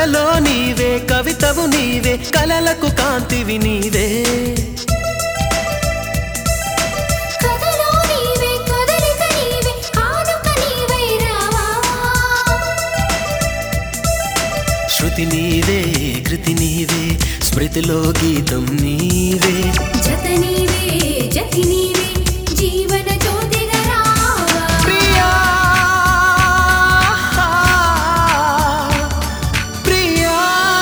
కలలో నీవే కవితవు నీవే కలలకు కాంతివి నీవే కథలో నీవే కదలిక నీవే కానుక నీవై రావా శృతి నీవే కృతి నీవే స్మృతిలో గీతం నీవే జత నీవే జతి నీవే జీవన జ్యోతిగా రావా ప్రియా ప్రియా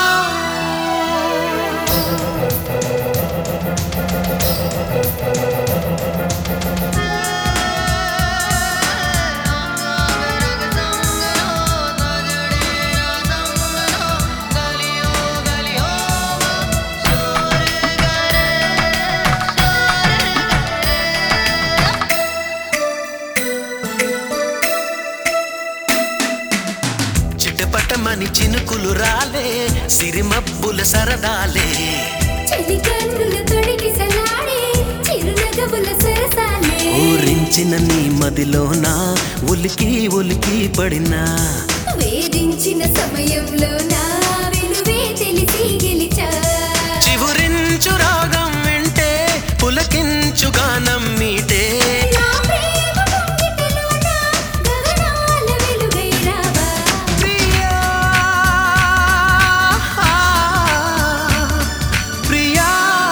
చిటపటమని చినుకులు రాలే సిరిమబ్బుల సరదాలే చలి కన్నుల తొడిగి సలాడే చిరునగవుల సరసాలే ఊరించిన నీ మదిలోన ఉలికి ఉలికి పడినా వేధించిన సమయంలో నా విలువే తెలిసి గెలిచా చివురించు రాగం వింటే పులకించు గానం మీటే నా ప్రేమ ముంగిటలోన గగనాల వెలుగై రావా ప్రియా ప్రియా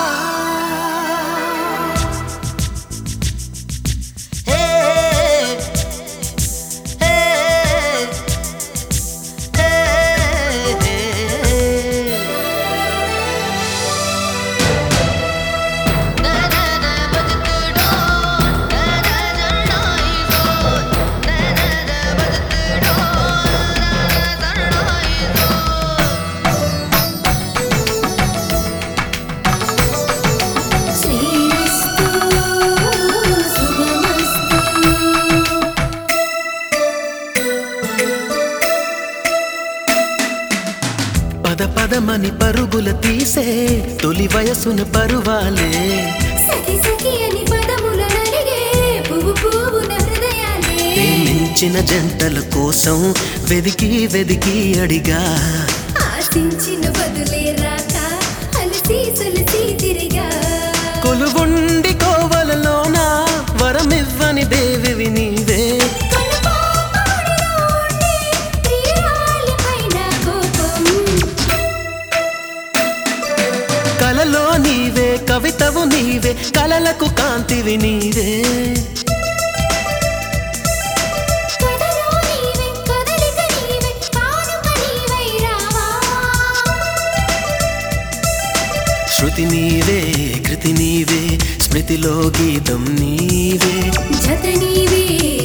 హే హే హే శ్రీరస్తు శుభమస్తు పద పదమని పరుగుల తీసే తొలి వయసున పరువాలే సఖి సఖి అని పదముల నలిగే పువ్వు పువ్వున హృదయాలే ప్రేమించిన జంటల కోసం వెదికి వెదికి అడిగా ఆశించిన బదులే రాక అలసి సొలసి తిరిగా కొలువుండి కోవలలోన వరమివ్వని దేవివి నీవే కనుపాపడిలో ఉండి ప్రియురాలిపైన కోపం కలలో నీవే కవితవు నీవే కలలకు కాంతివి నీవే కథలో నీవే కదలిక నీవే కానుక నీవై రావా శృతి నీవే కృతి నీవే స్మృతిలో గీతం నీవే జత నీవే